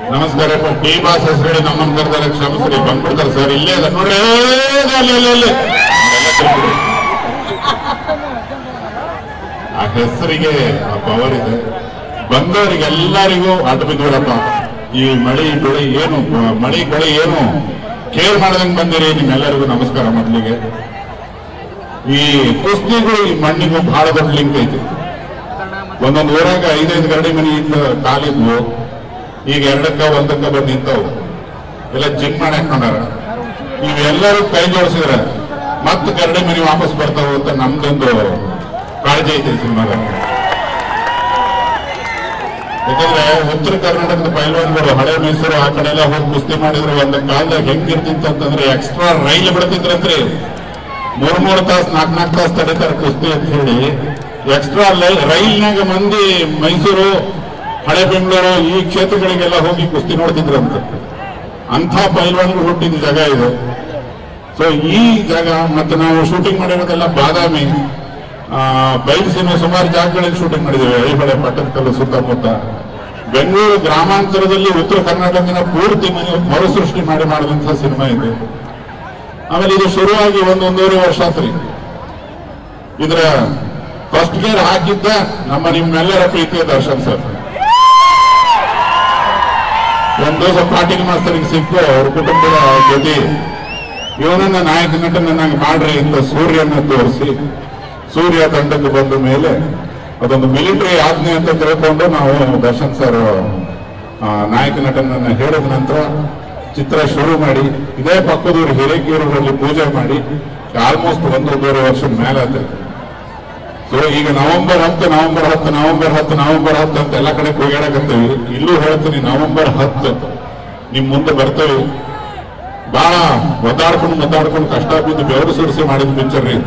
ನಮಸ್ಕಾರ D boss ಹೆಸರು ಹೇಳಿ ನಮ್ಮನ್ನ ಕರೆದಾರೆ ಕ್ಷಮಿಸ್ರಿ ಬಂದ್ಬಿಡ್ತಾರೆ ಸರ್ ಇಲ್ಲೇ ಅದ ನೋಡ್ರಿ ಏ, ಅಲ್ಲಿ, ಅಲ್ಲಿ, ಅಲ್ಲಿ. ಆ ಹೆಸರಿಗೆ ಆ ಪವರ್ ಇದೆ ಬಂದವರಿಗೆಲ್ಲರಿಗೂ ಅಡ್ಡ ಬಿದ್ದವರಪ್ಪ ಈ ಮಳಿ ಬೆಳೆ ಏನು ಮಳಿ ಬೆಳೆ ಏನು ಕೇರ್ ಮಾಡ್ದಂಗ್ ಬಂದಿರಿ ನಿಮ್ಮೆಲ್ಲರಿಗೂ ನಮಸ್ಕಾರ ಮೊದಲಿಗೆ ಈ ಕುಸ್ತಿಗೂ ಈ ಮಣ್ಣಿಗೂ ಬಹಳ ದೊಡ್ಡ ಲಿಂಕ್ ಐತಿ ಒಂದೊಂದು ಊರಾಗ ಐದೈದು ಗರಡಿ ಮನಿ ಇದ್ದ ಕಾಲಿದ್ವು ಈಗ ಎರಡಕ್ಕ ಒಂದಕ್ಕ ಬಂದು ನಿಂತವು ಎಲ್ಲ ಜಿಮ್ ಮಾಡಿ ಹಾಕೊಂಡಾರ ಇವೆಲ್ಲರೂ ಕೈ ಜೋಡಿಸಿದ್ರ ಮತ್ತೆ ಗರಡಿ ಮನಿ ವಾಪಸ್ ಬರ್ತಾವ ಅಂತ ನಮ್ದೊಂದು ಕಾಳಜಿ ಐತಿ ಸಿನಿಮಾದ ಯಾಕಂದ್ರೆ ಉತ್ತರ ಕರ್ನಾಟಕದ ಪೈಲ್ವಾನ್ಗಳು ಹಳೆ ಮೈಸೂರು ಆ ಕಡೆ ಎಲ್ಲ ಹೋಗಿ ಕುಸ್ತಿ ಮಾಡಿದ್ರು ಒಂದ್ ಕಾಲದಾಗ ಹೆಂಗಿರ್ತಿತ್ತು ಅಂತಂದ್ರೆ ಎಕ್ಸ್ಟ್ರಾ ರೈಲ್ ಬಿಡ್ತಿದ್ರಂತ್ರಿ ಮೂರ್ ಮೂರ್ ತಾಸ್ ನಾಲ್ಕ್ ನಾಲ್ಕು ತಾಸ್ ತಡೀತಾರೆ ಕುಸ್ತಿ ಅಂತ ಹೇಳಿ ಎಕ್ಸ್ಟ್ರಾ ರೈಲ್ನಾಗ ಮಂದಿ ಮೈಸೂರು ಹಳೆ ಬೆಂಗಳೂರು ಈ ಕ್ಷೇತ್ರಗಳಿಗೆಲ್ಲ ಹೋಗಿ ಕುಸ್ತಿ ನೋಡ್ತಿದ್ರಂತ ಅಂಥ ಪೈಲ್ವಾನ್ಗಳು ಹುಟ್ಟಿದ ಜಾಗ ಇದು ಸೊ ಈ ಜಾಗ ಮತ್ತೆ ನಾವು ಶೂಟಿಂಗ್ ಮಾಡಿರೋದೆಲ್ಲ ಬಾದಾಮಿ ಆ, ಬೈಲ್ಸಿನ ಸುಮಾರು ಜಾಗಗಳಲ್ಲಿ ಶೂಟಿಂಗ್ ಮಾಡಿದ್ದೇವೆ ಐಹೊಳೆ ಪಟ್ಟದಕಲ್ಲು ಸುತ್ತಮುತ್ತ ಬೆಂಗಳೂರು ಗ್ರಾಮಾಂತರದಲ್ಲಿ ಉತ್ತರ ಕರ್ನಾಟಕದ ಪೂರ್ತಿ ಮನೆ ಮರುಸೃಷ್ಟಿ ಮಾಡಿ ಮಾಡಿದಂಥ ಸಿನಿಮಾ ಇದು ಆಮೇಲೆ ಇದು ಶುರುವಾಗಿ ಒಂದು ಒಂದೂವರೆ ವರ್ಷ ಆತ್ರಿ ಇದರ ಫಸ್ಟ್ ಗೇರ್ ಹಾಕಿದ್ದ ನಮ್ಮ ನಿಮ್ಮೆಲ್ಲರ ಪ್ರೀತಿಯ ದರ್ಶನ್ ಸರ್ ಒಂದ್ ದಿವಸ ಪಾಟೀಲ್ ಮಾಸ್ತರಿಗೆ ಸಿಕ್ಕು ಅವ್ರ ಕುಟುಂಬದ ಜೊತೆ ಇವನನ್ನ ನಾಯಕ ನಟನನ್ನಾಗಿ ಮಾಡ್ರಿ ಅಂತ ಸೂರ್ಯನ ತೋರಿಸಿ ಸೂರ್ಯ ತಂಡಕ್ಕೆ ಬಂದ ಮೇಲೆ ಅದೊಂದು ಮಿಲಿಟರಿ ಆಜ್ಞೆ ಅಂತ ತಿಳ್ಕೊಂಡು ನಾವು ದರ್ಶನ್ ಸರ್ ಆ, ನಾಯಕ ನಟನನ್ನ ಹೇಳಿದ ನಂತರ ಚಿತ್ರ ಶುರು ಮಾಡಿ ಇದೇ ಪಕ್ಕದೂರು ಹಿರೇಕೆರೂರಲ್ಲಿ ಪೂಜೆ ಮಾಡಿ ಆಲ್ಮೋಸ್ಟ್ ಒಂದೊಂದೂವರೆ ವರ್ಷದ ಮೇಲೆ ಆಯ್ತು ಸೊ ಈಗ ನವೆಂಬರ್ ಹತ್ತು ನವೆಂಬರ್ ಹತ್ತು ನವೆಂಬರ್ ಹತ್ತು ನವೆಂಬರ್ ಹತ್ತು ಅಂತ ಎಲ್ಲ ಕಡೆ ಕೂಗಾಡಕತ್ತೀವಿ ಇಲ್ಲೂ ಹೇಳ್ತೀನಿ ನವೆಂಬರ್ ಹತ್ತು ನಿಮ್ ಮುಂದೆ ಬರ್ತೇವೆ ಬಹಳ ಒದ್ದಾಡ್ಕೊಂಡು ಒದ್ದಾಡ್ಕೊಂಡು ಕಷ್ಟ ಬಿದ್ದು ಬೆವರು ಸುರಿಸಿ ಮಾಡಿದ ಪಿಕ್ಚರ್ ರೀ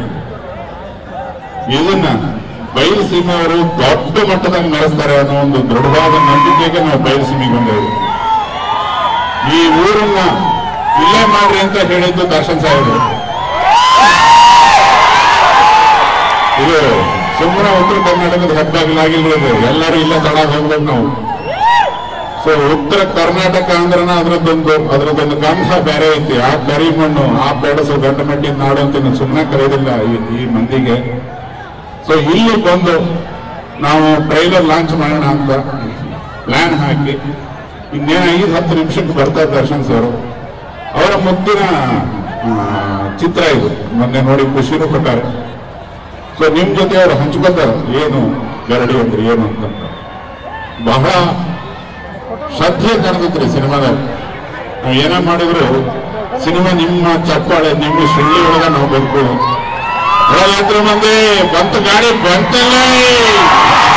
ಇದನ್ನ ಬಯಲು ಸೀಮೆಯವರು ದೊಡ್ಡ ಮಟ್ಟದಾಗ ಮೆರೆಸ್ತಾರೆ ಅನ್ನೋ ಒಂದು ದೃಢವಾದ ನಂಬಿಕೆಗೆ ನಾವು ಬಯಲು ಸೀಮೆಗೆ ಬಂದೇವೆ ಈ ಊರನ್ನ ಇಲ್ಲೇ ಮಾಡ್ರಿ ಅಂತ ಹೇಳಿದ್ದು ದರ್ಶನ್ ಸಾಹೇಬರು ಇದು ಸುಮ್ಮನೆ ಉತ್ತರ ಕರ್ನಾಟಕದ ಹೆಬ್ಬಾಗಿಲಾಗಿಲ್ಲ ಇದು ಎಲ್ಲರೂ ಇಲ್ಲೇ ದಡ ಹೋಗ್ಬೇಕು ನಾವು ಸೊ ಉತ್ತರ ಕರ್ನಾಟಕ ಅಂದ್ರನ ಅದ್ರದ್ದೊಂದು ಅದ್ರದ್ದೊಂದು ಗಂಧ ಬೇರೆ ಐತಿ ಆ ಕರಿಮಣ್ಣು ಆ ಬೆಡಸು ಗಂಡ ಮಟ್ಟಿನ ನಾಡು ಅಂತ ನಾನು ಸುಮ್ಮನೆ ಕರೆಯೋದಿಲ್ಲ ಈ- ಈ ಮಂದಿಗೆ ಸೊ ಇಲ್ಲಿ ಬಂದು ನಾವು ಟ್ರೈಲರ್ ಲಾಂಚ್ ಮಾಡೋಣ ಅಂತ ಪ್ಲಾನ್ ಹಾಕಿ ಇನ್ನೇನು ಐದು ಹತ್ತು ನಿಮಿಷಕ್ಕೆ ಬರ್ತಾರೆ ದರ್ಶನ್ ಸರ್ ಅವರ ಮುದ್ದಿನ ಆ, ಚಿತ್ರ ಇದು ಮೊನ್ನೆ ನೋಡಿ ಖುಷಿನೂ ಕೊಟ್ಟಾರೆ ಸೊ ನಿಮ್ ಜೊತೆ ಅವ್ರು ಹಂಚ್ಕೊತಾರೆ ಏನು ಗರಡಿ ಅಂದ್ರೆ ಏನು ಅಂತ ಬಹಳ ಶ್ರದ್ಧೆ ಕಾಣ್ತೈತ್ರಿ ಸಿನಿಮಾದಾಗ ನಾವು ಏನೇ ಮಾಡಿದ್ರು ಸಿನಿಮಾ ನಿಮ್ಮ ಚಪ್ಪಾಳೆ ನಿಮ್ಮ ಸುಳ್ಳಿ ಒಳಗ ನಾವು ಬರ್ಬೋದು ಯಾತ್ರ ಮಂದಿ ಬಂತು ಗಾಡಿ ಬಂತಲ್ಲ